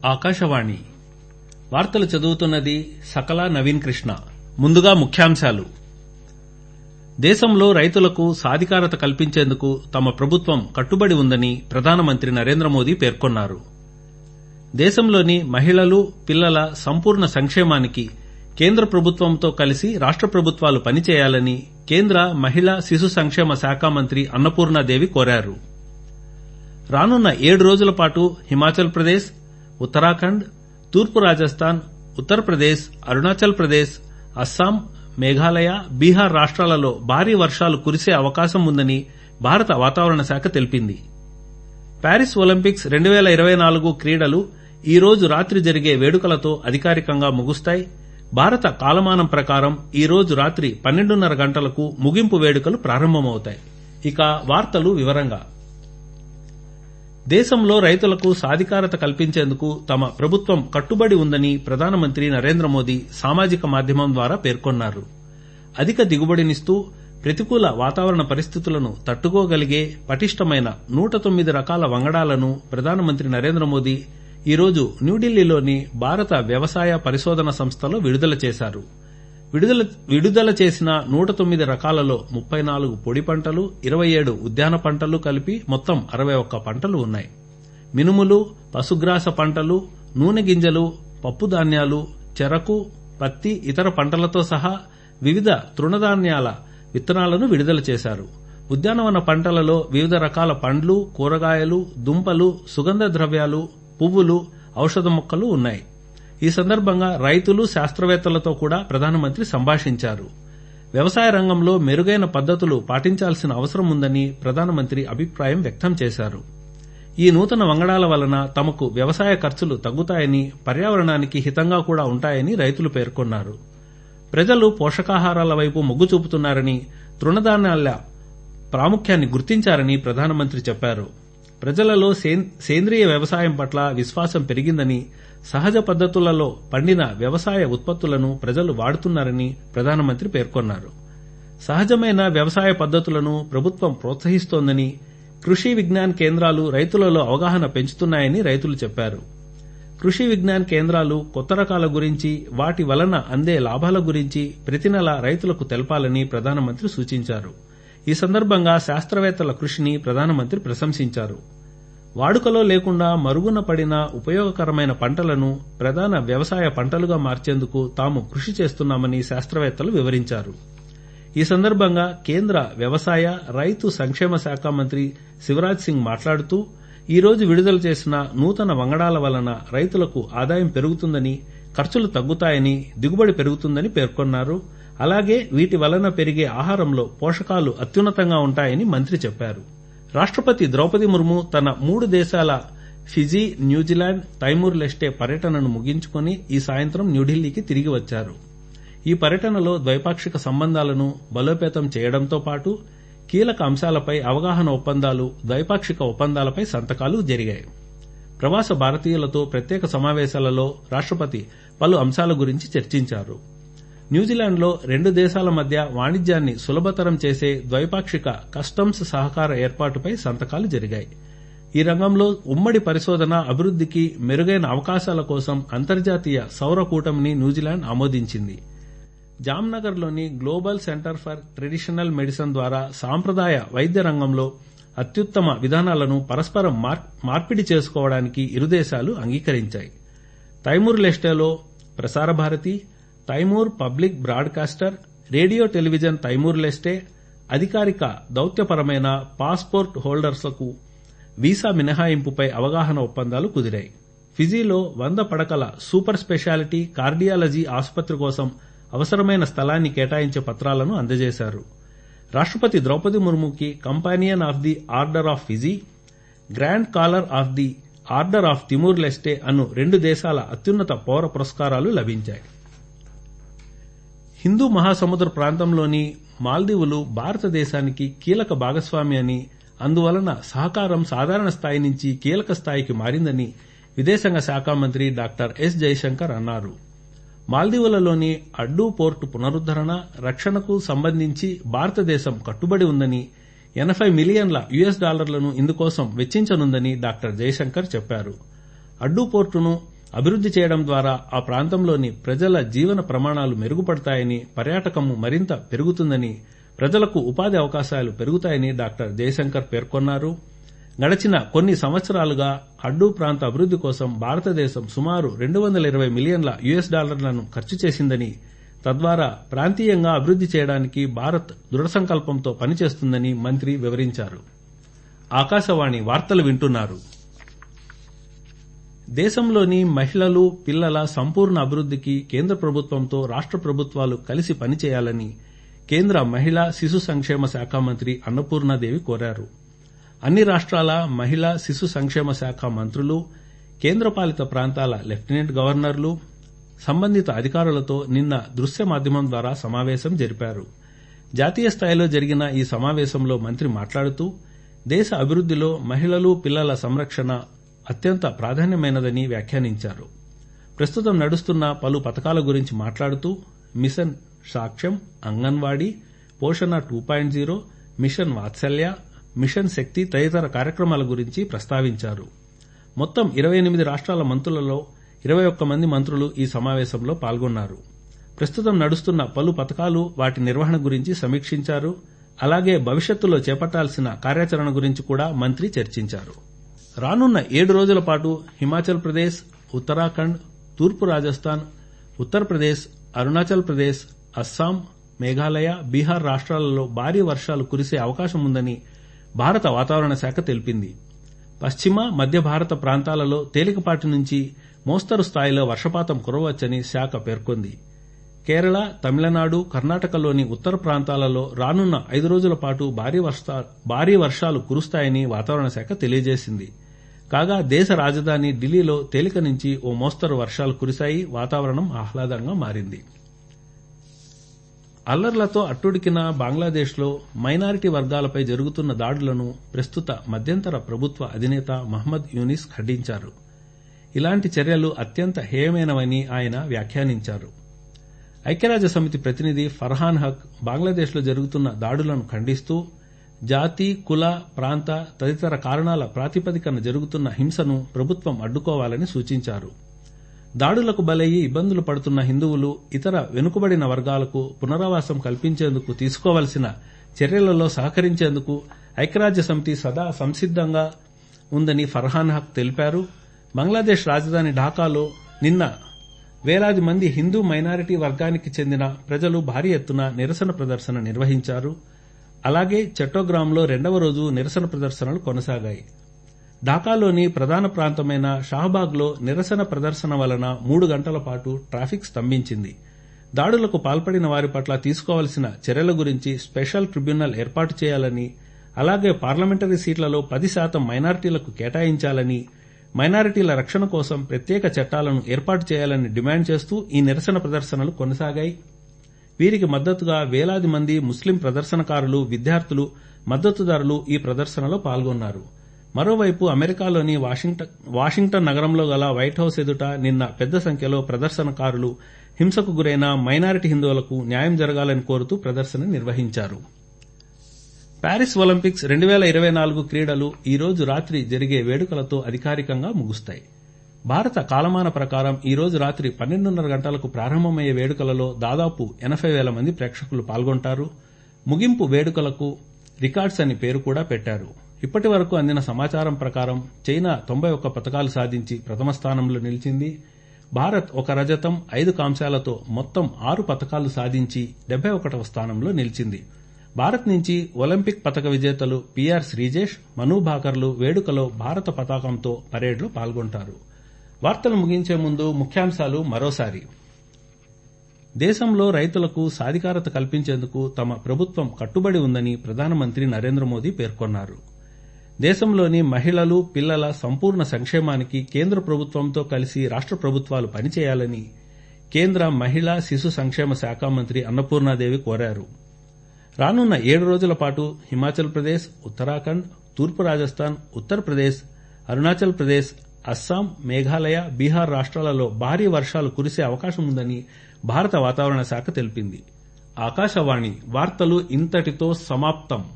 ఆకాశవాణి వార్తలు చదువుతున్నది సకల నవీన్ కృష్ణ ముందుగా ముఖ్యాంశాలు దేశంలో రైతులకు సాధికారత కల్పించేందుకు తమ ప్రభుత్వం కట్టుబడి ఉందని ప్రధానమంత్రి నరేంద్ర మోదీ పేర్కొన్నారు దేశంలోని మహిళలు పిల్లల సంపూర్ణ సంక్షేమానికి కేంద్ర ప్రభుత్వంతో కలిసి రాష్ట ప్రభుత్వాలు పనిచేయాలని కేంద్ర మహిళా శిశు సంక్షేమ శాఖ మంత్రి అన్నపూర్ణాదేవి కోరారు రానున్న ఏడు రోజుల పాటు హిమాచల్ ప్రదేశ్ ఉత్తరాఖండ్ తూర్పు రాజస్థాన్ ఉత్తరప్రదేశ్ అరుణాచల్ ప్రదేశ్ అస్సాం మేఘాలయ బీహార్ రాష్ట్రాలలో భారీ వర్షాలు కురిసే అవకాశం ఉందని భారత వాతావరణ శాఖ తెలిపింది ప్యారిస్ ఒలింపిక్స్ రెండు వేల ఇరవై నాలుగు క్రీడలు ఈ రోజు రాత్రి జరిగే వేడుకలతో అధికారికంగా ముగుస్తాయి భారత కాలమానం ప్రకారం ఈ రోజు రాత్రి పన్నెండున్నర గంటలకు ముగింపు వేడుకలు ప్రారంభమవుతాయి ఇక వార్తలు వివరంగా దేశంలో రైతులకు సాధికారత కల్పించేందుకు తమ ప్రభుత్వం కట్టుబడి ఉందని ప్రధానమంత్రి నరేంద్ర మోదీ సామాజిక మాధ్యమం ద్వారా పేర్కొన్నారు అధిక దిగుబడినిస్తూ ప్రతికూల వాతావరణ పరిస్థితులను తట్టుకోగలిగే పటిష్టమైన నూట తొమ్మిది రకాల వంగడాలను ప్రధానమంత్రి నరేంద్ర మోదీ ఈరోజు న్యూఢిల్లీలోని భారత వ్యవసాయ పరిశోధన సంస్థలో విడుదల చేశారు విడుదల విడుదల చేసిన నూట తొమ్మిది రకాలలో ముప్పై నాలుగు పొడి పంటలు ఇరవై ఏడు ఉద్యాన పంటలు కలిపి మొత్తం అరవై ఒక్క పంటలు ఉన్నాయి మినుములు పశుగ్రాస పంటలు నూనె గింజలు పప్పు ధాన్యాలు చెరకు పత్తి ఇతర పంటలతో సహా వివిధ తృణధాన్యాల విత్తనాలను విడుదల చేశారు ఉద్యానవన పంటలలో వివిధ రకాల పండ్లు కూరగాయలు దుంపలు సుగంధ ద్రవ్యాలు పువ్వులు ఔషధ మొక్కలు ఉన్నాయి ఈ సందర్భంగా రైతులు శాస్త్రవేత్తలతో కూడా ప్రధానమంత్రి సంభాషించారు వ్యవసాయ రంగంలో మెరుగైన పద్దతులు పాటించాల్సిన అవసరం ఉందని ప్రధానమంత్రి అభిప్రాయం వ్యక్తం చేశారు ఈ నూతన వంగడాల వలన తమకు వ్యవసాయ ఖర్చులు తగ్గుతాయని పర్యావరణానికి హితంగా కూడా ఉంటాయని రైతులు పేర్కొన్నారు ప్రజలు పోషకాహారాల వైపు మొగ్గు చూపుతున్నారని తృణధాన్యాల ప్రాముఖ్యాన్ని గుర్తించారని ప్రధానమంత్రి చెప్పారు ప్రజలలో సేంద్రియ వ్యవసాయం పట్ల విశ్వాసం పెరిగిందని సహజ పద్దతులలో పండిన వ్యవసాయ ఉత్పత్తులను ప్రజలు వాడుతున్నారని ప్రధానమంత్రి పేర్కొన్నారు సహజమైన వ్యవసాయ పద్దతులను ప్రభుత్వం ప్రోత్సహిస్తోందని కృషి విజ్ఞాన్ కేంద్రాలు రైతులలో అవగాహన పెంచుతున్నాయని రైతులు చెప్పారు కృషి విజ్ఞాన్ కేంద్రాలు కొత్త రకాల గురించి వాటి వలన అందే లాభాల గురించి ప్రతి నెల రైతులకు తెలపాలని ప్రధానమంత్రి సూచించారు ఈ సందర్భంగా శాస్త్రవేత్తల కృషిని ప్రధానమంత్రి ప్రశంసించారు వాడుకలో లేకుండా మరుగున పడిన ఉపయోగకరమైన పంటలను ప్రధాన వ్యవసాయ పంటలుగా మార్చేందుకు తాము కృషి చేస్తున్నామని శాస్త్రవేత్తలు వివరించారు ఈ సందర్భంగా కేంద్ర వ్యవసాయ రైతు సంక్షేమ శాఖ మంత్రి శివరాజ్ సింగ్ మాట్లాడుతూ ఈ రోజు విడుదల చేసిన నూతన వంగడాల వలన రైతులకు ఆదాయం పెరుగుతుందని ఖర్చులు తగ్గుతాయని దిగుబడి పెరుగుతుందని పేర్కొన్నారు అలాగే వీటి వలన పెరిగే ఆహారంలో పోషకాలు అత్యున్నతంగా ఉంటాయని మంత్రి చెప్పారు రాష్టపతి ద్రౌపది ముర్ము తన మూడు దేశాల ఫిజీ న్యూజిలాండ్ తైమూర్ లెస్టే పర్యటనను ముగించుకుని ఈ సాయంత్రం న్యూఢిల్లీకి తిరిగి వచ్చారు ఈ పర్యటనలో ద్వైపాక్షిక సంబంధాలను బలోపేతం చేయడంతో పాటు కీలక అంశాలపై అవగాహన ఒప్పందాలు ద్వైపాక్షిక ఒప్పందాలపై సంతకాలు జరిగాయి ప్రవాస భారతీయులతో ప్రత్యేక సమావేశాలలో రాష్టపతి పలు అంశాల గురించి చర్చించారు న్యూజిలాండ్లో రెండు దేశాల మధ్య వాణిజ్యాన్ని సులభతరం చేసే ద్వైపాక్షిక కస్టమ్స్ సహకార ఏర్పాటుపై సంతకాలు జరిగాయి ఈ రంగంలో ఉమ్మడి పరిశోధన అభివృద్దికి మెరుగైన అవకాశాల కోసం అంతర్జాతీయ సౌర కూటమిని న్యూజిలాండ్ ఆమోదించింది జామ్నగర్లోని global centre for traditional medicine ద్వారా సాంప్రదాయ వైద్య రంగంలో అత్యుత్తమ విధానాలను పరస్పరం మార్పిడి చేసుకోవడానికి ఇరు దేశాలు అంగీకరించాయి తైమూర్ లెస్టేలో Prasar Bharati Timor public broadcaster radio television Timor Leste అధికారిక దౌత్యపరమైన పాస్పోర్ట్ హోల్డర్స్లకు వీసా మినహాయింపుపై అవగాహన ఒప్పందాలు కుదిరాయి ఫిజీలో వంద పడకల సూపర్ స్పెషాలిటీ కార్డియాలజీ ఆసుపత్రి కోసం అవసరమైన స్థలాన్ని కేటాయించే పత్రాలను అందజేశారు రాష్టపతి ద్రౌపది ముర్ముకి companion of the order of Fiji grand collar of the order of Timor Leste అను రెండు దేశాల అత్యున్నత పౌర పురస్కారాలు లభించాయి హిందూ మహాసముద్ర ప్రాంతంలోని మాల్దీవులు భారతదేశానికి కీలక భాగస్వామి అని అందువలన సహకారం సాధారణ స్థాయి నుంచి కీలక స్థాయికి మారిందని విదేశాంగ శాఖ మంత్రి డాక్టర్ ఎస్ జైశంకర్ అన్నారు మాల్దీవులలోని అడ్డు పోర్టు పునరుద్దరణ రక్షణకు సంబంధించి భారతదేశం కట్టుబడి ఉందని ఎనభై మిలియన్ల యుఎస్ డాలర్లను ఇందుకోసం వెచ్చించనుందని డాక్టర్ జయశంకర్ చెప్పారు అడ్డు పోర్టును అభివృద్ది చేయడం ద్వారా ఆ ప్రాంతంలోని ప్రజల జీవన ప్రమాణాలు మెరుగుపడతాయని పర్యాటకము మరింత పెరుగుతుందని ప్రజలకు ఉపాధి అవకాశాలు పెరుగుతాయని డాక్టర్ జయశంకర్ పేర్కొన్నారు గడచిన కొన్ని సంవత్సరాలుగా అడ్డు ప్రాంత అభివృద్ది కోసం భారతదేశం సుమారు రెండు వందల ఇరవై మిలియన్ల యుఎస్ డాలర్లను ఖర్చు చేసిందని తద్వారా ప్రాంతీయంగా అభివృద్ది చేయడానికి భారత్ దృఢ సంకల్పంతో పనిచేస్తుందని మంత్రి వివరించారు ఆకాశవాణి వార్తలు వింటున్నారు దేశంలోని మహిళలు పిల్లల సంపూర్ణ అభివృద్దికి కేంద్ర ప్రభుత్వంతో రాష్ట ప్రభుత్వాలు కలిసి పనిచేయాలని కేంద్ర మహిళా శిశు సంక్షేమ శాఖ మంత్రి అన్నపూర్ణాదేవి కోరారు అన్ని రాష్ట్రాల మహిళా శిశు సంక్షేమ శాఖ మంత్రులు కేంద్రపాలిత ప్రాంతాల లెఫ్టినెంట్ గవర్నర్లు సంబంధిత అధికారులతో నిన్న దృశ్య మాధ్యమం ద్వారా సమావేశం జరిపారు జాతీయ స్థాయిలో జరిగిన ఈ సమావేశంలో మంత్రి మాట్లాడుతూ దేశ అభివృద్దిలో మహిళలు పిల్లల సంరక్షణ అత్యంత ప్రాధాన్యమైనదని వ్యాఖ్యానించారు ప్రస్తుతం నడుస్తున్న పలు పథకాల గురించి మాట్లాడుతూ మిషన్ సాక్ష్యం anganwadi Poshan two point zero mission Vatsalya mission Shakti తదితర కార్యక్రమాల గురించి ప్రస్తావించారు మొత్తం ఇరవై ఎనిమిది రాష్ట్రాల మంత్రులలో ఇరవై ఒక్క మంది మంత్రులు ఈ సమావేశంలో పాల్గొన్నారు ప్రస్తుతం నడుస్తున్న పలు పథకాలు వాటి నిర్వహణ గురించి సమీక్షించారు అలాగే భవిష్యత్తులో చేపట్టాల్సిన కార్యాచరణ గురించి కూడా మంత్రి చర్చించారు రానున్న ఏడు రోజుల పాటు హిమాచల్ ప్రదేశ్ ఉత్తరాఖండ్ తూర్పు రాజస్థాన్ ఉత్తరప్రదేశ్ అరుణాచల్ ప్రదేశ్ అస్సాం మేఘాలయ బీహార్ రాష్ట్రాలలో భారీ వర్షాలు కురిసే అవకాశం ఉందని భారత వాతావరణ శాఖ తెలిపింది పశ్చిమ మధ్య భారత ప్రాంతాలలో తేలికపాటి నుంచి మోస్తరు స్థాయిలో వర్షపాతం కురవచ్చని శాఖ పేర్కొంది కేరళ తమిళనాడు కర్ణాటకలోని ఉత్తర ప్రాంతాలలో రానున్న ఐదు రోజుల పాటు భారీ వర్షాలు కురుస్తాయని వాతావరణ శాఖ తెలియజేసింది కాగా దేశ రాజధాని ఢిల్లీలో తేలిక నుంచి ఓ మోస్తరు వర్షాలు కురిశాయి వాతావరణం ఆహ్లాదంగా మారింది అల్లర్లతో అట్టుడికిన బంగ్లాదేశ్లో మైనారిటీ వర్గాలపై జరుగుతున్న దాడులను ప్రస్తుత మధ్యంతర ప్రభుత్వ అధినేత మహ్మద్ యూనిస్ ఖండించారు ఇలాంటి చర్యలు అత్యంత హేయమైనవని ఆయన వ్యాఖ్యానించారు ఐక్యరాజ్య సమితి ప్రతినిధి ఫర్హాన్ హక్ బంగ్లాదేశ్లో జరుగుతున్న దాడులను ఖండిస్తూ జాతి కుల ప్రాంత తదితర కారణాల ప్రాతిపదికన జరుగుతున్న హింసను ప్రభుత్వం అడ్డుకోవాలని సూచించారు దాడులకు బలయ్యి ఇబ్బందులు పడుతున్న హిందువులు ఇతర వెనుకబడిన వర్గాలకు పునరావాసం కల్పించేందుకు తీసుకోవలసిన చర్యలలో సహకరించేందుకు ఐక్యరాజ్య సమితి సదా సంసిద్దంగా ఉందని ఫర్హాన్ హక్ తెలిపారు బంగ్లాదేశ్ రాజధాని ఢాకాలో నిన్న వేలాది మంది హిందూ మైనారిటీ వర్గానికి చెందిన ప్రజలు భారీ ఎత్తున నిరసన ప్రదర్శన నిర్వహించారు అలాగే చట్టోగ్రామ్లో రెండవ రోజు నిరసన ప్రదర్శనలు కొనసాగాయి ఢాకాలోని ప్రధాన ప్రాంతమైన షాహబాగ్లో నిరసన ప్రదర్శన వలన మూడు గంటల పాటు ట్రాఫిక్ స్తంభించింది దాడులకు పాల్పడిన వారి పట్ల తీసుకోవాల్సిన చర్యల గురించి స్పెషల్ ట్రిబ్యునల్ ఏర్పాటు చేయాలని అలాగే పార్లమెంటరీ సీట్లలో పది శాతం మైనారిటీలకు కేటాయించాలని మైనారిటీల రక్షణ కోసం ప్రత్యేక చట్టాలను ఏర్పాటు చేయాలని డిమాండ్ చేస్తూ ఈ నిరసన ప్రదర్శనలు కొనసాగాయి వీరికి మద్దతుగా వేలాది మంది ముస్లిం ప్రదర్శనకారులు విద్యార్థులు మద్దతుదారులు ఈ ప్రదర్శనలో పాల్గొన్నారు మరోవైపు అమెరికాలోని వాషింగ్టన్ నగరంలో గల వైట్ హౌస్ ఎదుట నిన్న పెద్ద సంఖ్యలో ప్రదర్శనకారులు హింసకు గురైన మైనారిటీ హిందువులకు న్యాయం జరగాలని కోరుతూ ప్రదర్శన నిర్వహించారు ప్యారిస్ ఒలింపిక్స్ రెండు వేల ఇరవై నాలుగు క్రీడలు ఈ రోజు రాత్రి జరిగే వేడుకలతో అధికారికంగా ముగుస్తాయి భారత కాలమాన ప్రకారం ఈ రోజు రాత్రి పన్నెండున్నర గంటలకు ప్రారంభమయ్యే వేడుకలలో దాదాపు ఎనబై వేల మంది ప్రేక్షకులు పాల్గొంటారు ముగింపు వేడుకలకు రికార్డ్స్ అని పేరు కూడా పెట్టారు ఇప్పటి వరకు అందిన సమాచారం ప్రకారం చైనా తొంభై ఒక్క పతకాలు సాధించి ప్రథమ స్థానంలో నిలిచింది భారత్ ఒక రజతం ఐదు కాంశాలతో మొత్తం ఆరు పతకాలు సాధించి డెబ్బై ఒకటవ స్థానంలో నిలిచింది భారత్ నుంచి ఒలింపిక్ పతక విజేతలు పీఆర్ శ్రీజేష్ మను భాకర్లు వేడుకలో భారత పతాకంతో పరేడ్లో పాల్గొంటారు వార్తలు ముగించే ముందు ముఖ్యాంశాలు మరోసారి దేశంలో రైతులకు సాధికారత కల్పించేందుకు తమ ప్రభుత్వం కట్టుబడి ఉందని ప్రధానమంత్రి నరేంద్ర మోదీ పేర్కొన్నారు దేశంలోని మహిళలు పిల్లల సంపూర్ణ సంక్షేమానికి కేంద్ర ప్రభుత్వంతో కలిసి రాష్ట ప్రభుత్వాలు పనిచేయాలని కేంద్ర మహిళా శిశు సంక్షేమ శాఖ మంత్రి అన్నపూర్ణాదేవి కోరారు రానున్న ఏడు రోజుల పాటు హిమాచల్ ప్రదేశ్ ఉత్తరాఖండ్ తూర్పు రాజస్థాన్ ఉత్తరప్రదేశ్ అరుణాచల్ ప్రదేశ్ అస్సాం మేఘాలయ బీహార్ రాష్ట్రాలలో భారీ వర్షాలు కురిసే అవకాశం ఉందని భారత వాతావరణ శాఖ తెలిపింది ఆకాశవాణి వార్తలు ఇంతటితో సమాప్తం